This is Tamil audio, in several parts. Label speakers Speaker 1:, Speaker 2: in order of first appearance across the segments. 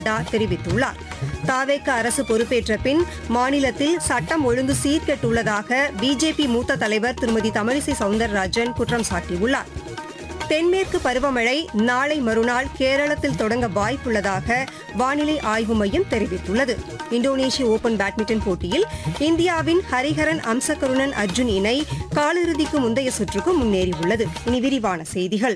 Speaker 1: நட்டா தெரிவித்துள்ளார் தாவேக்க அரசு பொறுப்பேற்ற பின் மாநிலத்தில் சட்டம் ஒழுங்கு சீர்கெட்டுள்ளதாக பிஜேபி மூத்த தலைவர் திருமதி தமிழிசை சவுந்தரராஜன் குற்றம் சாட்டியுள்ளார் தென்மேற்கு பருவமழை நாளை மறுநாள் கேரளத்தில் தொடங்க வாய்ப்புள்ளதாக வானிலை ஆய்வு மையம் தெரிவித்துள்ளது இந்தோனேஷிய ஓபன் பேட்மிண்டன் போட்டியில் இந்தியாவின் ஹரிஹரன் அம்சகருணன் அர்ஜுன் இணை காலிறுதிக்கு முந்தைய சுற்றுக்கு முன்னேறியுள்ளது இனி விரிவான செய்திகள்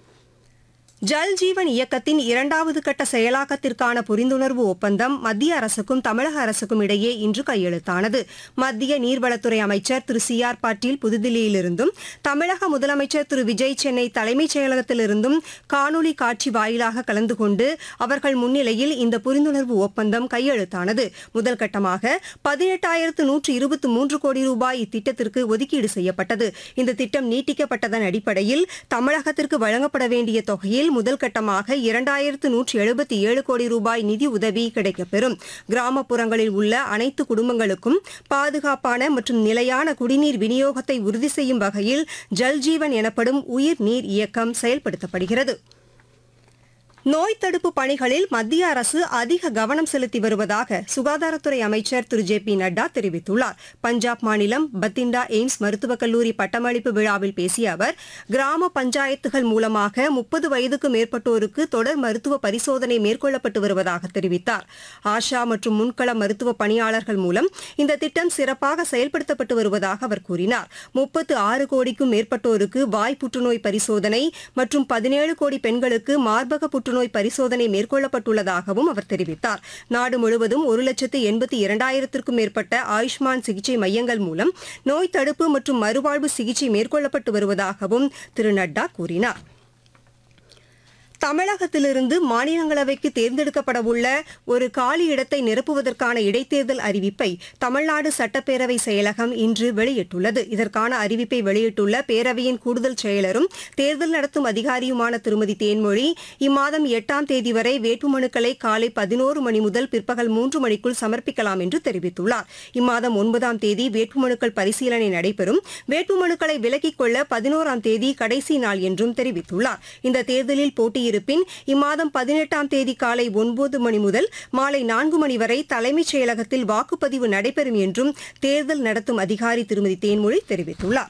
Speaker 1: ஜல் ஜீவன் இயக்கத்தின் இரண்டாவது கட்ட செயலாக்கத்திற்கான புரிந்துணர்வு ஒப்பந்தம் மத்திய அரசுக்கும் தமிழக அரசுக்கும் இடையே இன்று கையெழுத்தானது மத்திய நீர்வளத்துறை அமைச்சர் திரு சி ஆர் பாட்டீல் புதுதில்லியிலிருந்தும் தமிழக முதலமைச்சர் திரு விஜய் சென்னை தலைமைச் செயலகத்திலிருந்தும் காணொலி காட்சி வாயிலாக கலந்து கொண்டு அவர்கள் முன்னிலையில் இந்த புரிந்துணர்வு ஒப்பந்தம் கையெழுத்தானது முதல் கட்டமாக பதினெட்டாயிரத்து நூற்று இருபத்தி மூன்று கோடி ரூபாய் இத்திட்டத்திற்கு ஒதுக்கீடு செய்யப்பட்டது இந்த திட்டம் நீட்டிக்கப்பட்டதன் அடிப்படையில் தமிழகத்திற்கு வழங்கப்பட வேண்டிய தொகையில் முதல் கட்டமாக இரண்டாயிரத்து நூற்று எழுபத்தி ஏழு கோடி ரூபாய் நிதி உதவி கிடைக்கப்பெறும் கிராமப்புறங்களில் உள்ள அனைத்து குடும்பங்களுக்கும் பாதுகாப்பான மற்றும் நிலையான குடிநீர் விநியோகத்தை உறுதி செய்யும் வகையில் ஜல்ஜீவன் எனப்படும் உயிர் நீர் இயக்கம் செயல்படுத்தப்படுகிறது நோய் தடுப்பு பணிகளில் மத்திய அரசு அதிக கவனம் செலுத்தி வருவதாக சுகாதாரத்துறை அமைச்சர் திரு ஜே பி நட்டா தெரிவித்துள்ளார் பஞ்சாப் மாநிலம் பத்திண்டா எய்ம்ஸ் மருத்துவக் கல்லூரி பட்டமளிப்பு விழாவில் பேசிய அவர் கிராம பஞ்சாயத்துகள் மூலமாக முப்பது வயதுக்கு மேற்பட்டோருக்கு தொடர் மருத்துவ பரிசோதனை மேற்கொள்ளப்பட்டு வருவதாக தெரிவித்தார் ஆஷா மற்றும் முன்கள மருத்துவ பணியாளர்கள் மூலம் இந்த திட்டம் சிறப்பாக செயல்படுத்தப்பட்டு வருவதாக அவர் கூறினார் முப்பத்து ஆறு கோடிக்கும் மேற்பட்டோருக்கு வாய் புற்றுநோய் பரிசோதனை மற்றும் பதினேழு கோடி பெண்களுக்கு மார்பக புற்றுநோய் பரிசோதனை மேற்கொள்ளப்பட்டுள்ளதாகவும் அவர் தெரிவித்தார் நாடு முழுவதும் ஒரு லட்சத்து எண்பத்தி இரண்டாயிரத்திற்கும் மேற்பட்ட ஆயுஷ்மான் சிகிச்சை மையங்கள் மூலம் நோய் தடுப்பு மற்றும் மறுவாழ்வு சிகிச்சை மேற்கொள்ளப்பட்டு வருவதாகவும் திரு நட்டா கூறினார் தமிழகத்திலிருந்து மாநிலங்களவைக்கு தேர்ந்தெடுக்கப்படவுள்ள ஒரு காலி இடத்தை நிரப்புவதற்கான இடைத்தேர்தல் அறிவிப்பை தமிழ்நாடு சட்டப்பேரவை செயலகம் இன்று வெளியிட்டுள்ளது இதற்கான அறிவிப்பை வெளியிட்டுள்ள பேரவையின் கூடுதல் செயலரும் தேர்தல் நடத்தும் அதிகாரியுமான திருமதி தேன்மொழி இம்மாதம் எட்டாம் தேதி வரை வேட்புமனுக்களை காலை பதினோரு மணி முதல் பிற்பகல் மூன்று மணிக்குள் சமர்ப்பிக்கலாம் என்று தெரிவித்துள்ளார் இம்மாதம் ஒன்பதாம் தேதி வேட்புமனுக்கள் பரிசீலனை நடைபெறும் வேட்புமனுக்களை விலக்கிக் கொள்ள பதினோராம் தேதி கடைசி நாள் என்றும் தெரிவித்துள்ளார் இந்த தேர்தலில் போட்டியிருப்பின் இம்மாதம் பதினெட்டாம் தேதி காலை ஒன்பது மணி முதல் மாலை நான்கு மணி வரை தலைமைச் செயலகத்தில் வாக்குப்பதிவு நடைபெறும் என்றும் தேர்தல் நடத்தும் அதிகாரி திருமதி தேன்மொழி தெரிவித்துள்ளார்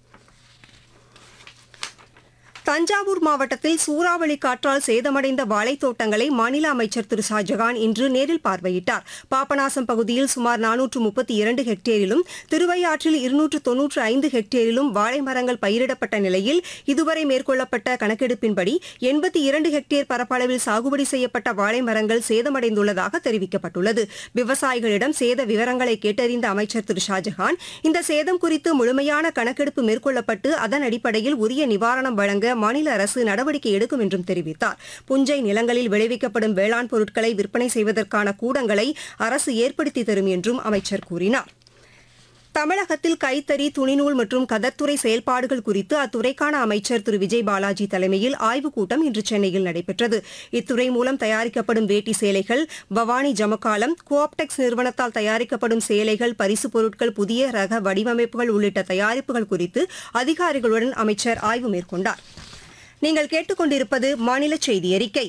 Speaker 1: தஞ்சாவூர் மாவட்டத்தில் சூறாவளி காற்றால் சேதமடைந்த வாழைத்தோட்டங்களை மாநில அமைச்சர் திரு ஷாஜகான் இன்று நேரில் பார்வையிட்டார் பாபநாசம் பகுதியில் சுமார் நானூற்று முப்பத்தி இரண்டு ஹெக்டேரிலும் திருவையாற்றில் இருநூற்று தொன்னூற்று ஐந்து ஹெக்டேரிலும் வாழை மரங்கள் பயிரிடப்பட்ட நிலையில் இதுவரை மேற்கொள்ளப்பட்ட கணக்கெடுப்பின்படி எண்பத்தி இரண்டு ஹெக்டேர் பரப்பளவில் சாகுபடி செய்யப்பட்ட வாழை மரங்கள் சேதமடைந்துள்ளதாக தெரிவிக்கப்பட்டுள்ளது விவசாயிகளிடம் சேத விவரங்களை கேட்டறிந்த அமைச்சர் திரு ஷாஜகான் இந்த சேதம் குறித்து முழுமையான கணக்கெடுப்பு மேற்கொள்ளப்பட்டு அதன் அடிப்படையில் உரிய நிவாரணம் வழங்க மாநில அரசு நடவடிக்கை எடுக்கும் என்றும் தெரிவித்தார் புஞ்சை நிலங்களில் விளைவிக்கப்படும் வேளாண் பொருட்களை விற்பனை செய்வதற்கான கூடங்களை அரசு ஏற்படுத்தி தரும் என்றும் அமைச்சர் கூறினார் தமிழகத்தில் கைத்தறி துணிநூல் மற்றும் கதர்த்துறை செயல்பாடுகள் குறித்து அத்துறைக்கான அமைச்சர் திரு விஜய் பாலாஜி தலைமையில் ஆய்வுக் கூட்டம் இன்று சென்னையில் நடைபெற்றது இத்துறை மூலம் தயாரிக்கப்படும் வேட்டி சேலைகள் பவானி ஜமக்காலம் கோஆப்டெக்ஸ் நிறுவனத்தால் தயாரிக்கப்படும் சேலைகள் பரிசுப் பொருட்கள் புதிய ரக வடிவமைப்புகள் உள்ளிட்ட தயாரிப்புகள் குறித்து அதிகாரிகளுடன் அமைச்சர் ஆய்வு மேற்கொண்டார் நீங்கள் கேட்டுக்கொண்டிருப்பது மாநில செய்தி அறிக்கை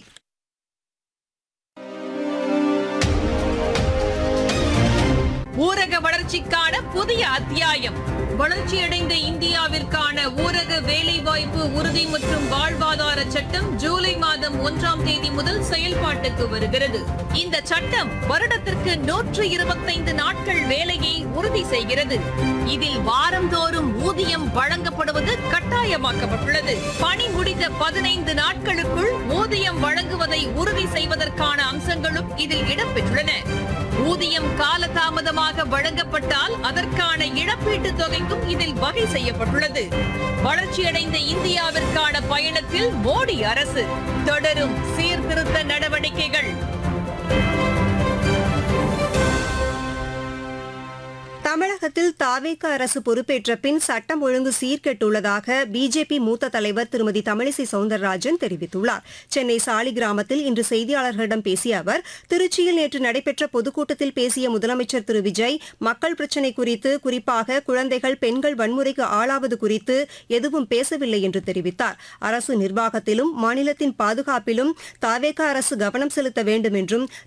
Speaker 2: ஊரக வளர்ச்சிக்கான புதிய அத்தியாயம் வளர்ச்சியடைந்த இந்தியாவிற்கான ஊரக வேலைவாய்ப்பு உறுதி மற்றும் வாழ்வாதார சட்டம் ஜூலை மாதம் ஒன்றாம் தேதி முதல் செயல்பாட்டுக்கு வருகிறது இந்த சட்டம் வருடத்திற்கு நூற்று இருபத்தைந்து நாட்கள் வேலையை உறுதி செய்கிறது இதில் வாரந்தோறும் ஊதியம் வழங்கப்படுவது கட்டாயமாக்கப்பட்டுள்ளது பணி முடிந்த பதினைந்து நாட்களுக்குள் ஊதியம் வழங்குவதை உறுதி செய்வதற்கான அம்சங்களும் இதில் இடம்பெற்றுள்ளன ஊதியம் காலதாமதமாக வழங்கப்பட்டால் அதற்கான இழப்பீட்டுத் தொகைக்கும் இதில் வகை செய்யப்பட்டுள்ளது வளர்ச்சியடைந்த இந்தியாவிற்கான பயணத்தில் மோடி அரசு தொடரும் சீர்திருத்த நடவடிக்கைகள்
Speaker 1: தமிழகத்தில் தமிழகத்தில் தாவேக அரசு பொறுப்பேற்ற பின் சட்டம் ஒழுங்கு சீர்கெட்டுள்ளதாக பிஜேபி மூத்த தலைவர் திருமதி தமிழிசை சவுந்தரராஜன் தெரிவித்துள்ளார் சென்னை சாலிகிராமத்தில் இன்று செய்தியாளர்களிடம் பேசிய அவர் திருச்சியில் நேற்று நடைபெற்ற பொதுக்கூட்டத்தில் பேசிய முதலமைச்சர் திரு விஜய் மக்கள் பிரச்சினை குறித்து குறிப்பாக குழந்தைகள் பெண்கள் வன்முறைக்கு ஆளாவது குறித்து எதுவும் பேசவில்லை என்று தெரிவித்தார் அரசு நிர்வாகத்திலும் மாநிலத்தின் பாதுகாப்பிலும் தாவேக அரசு கவனம் செலுத்த வேண்டும் என்றும்